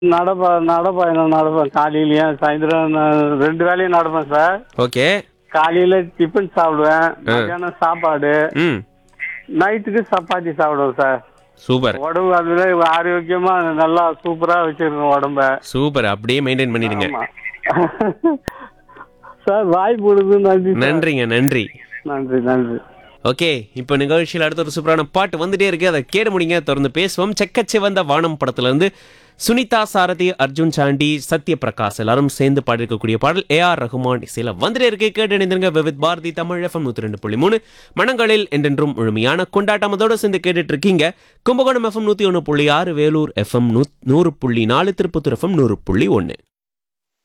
நடப்ப நடப்பயணம் நடப்பேன் காலையிலயும் சாயந்தரம் நான் ரெண்டு வேலையும் நடப்பேன் சார் ஓகே காலையில டிஃபன் சாப்பிடுவேன் மத்தியானம் சாப்பாடு ம் நைட்டுக்கு சப்பாத்தி சாப்பிடுவேன் சார் சூப்பர் உடம்பு அதுல ஆரோக்கியமா நல்லா சூப்பரா வச்சிருக்கேன் உடம்ப சூப்பர் அப்படியே மெயின்டைன் பண்ணிடுங்க ஆமா. சார் வாய்ப்பு கொடுத்து நன்றி சார். நன்றிங்க நன்றி நன்றி நன்றி ஓகே இப்போ நிகழ்ச்சியில் அடுத்த ஒரு சூப்பரான பாட்டு வந்துட்டே இருக்கு அதை கேட முடிங்க தொடர்ந்து பேசுவோம் செக்கச்சிவந்த வானம் படத்துல இருந்து சுனிதா சாரதி அர்ஜுன் சாண்டி சத்யபிரகாஷ் எல்லாரும் சேர்ந்து பாடிருக்கக்கூடிய பாடல் ஏ ஆர் ரகுமான் இசையில வந்துட்டே இருக்கு கேட்டு இணைந்திருங்க விவித் பாரதி தமிழ் எஃப்எம் நூத்தி ரெண்டு புள்ளி மூணு மனங்களில் என்றென்றும் முழுமையான கொண்டாட்டம் அதோட சேர்ந்து கேட்டுட்டு இருக்கீங்க கும்பகோணம் எஃப்எம் நூத்தி ஒன்று புள்ளி ஆறு வேலூர் எஃப்எம் நூறு புள்ளி நாலு திருப்பத்தூர் எஃப்எம் நூறு புள்ளி ஒன்று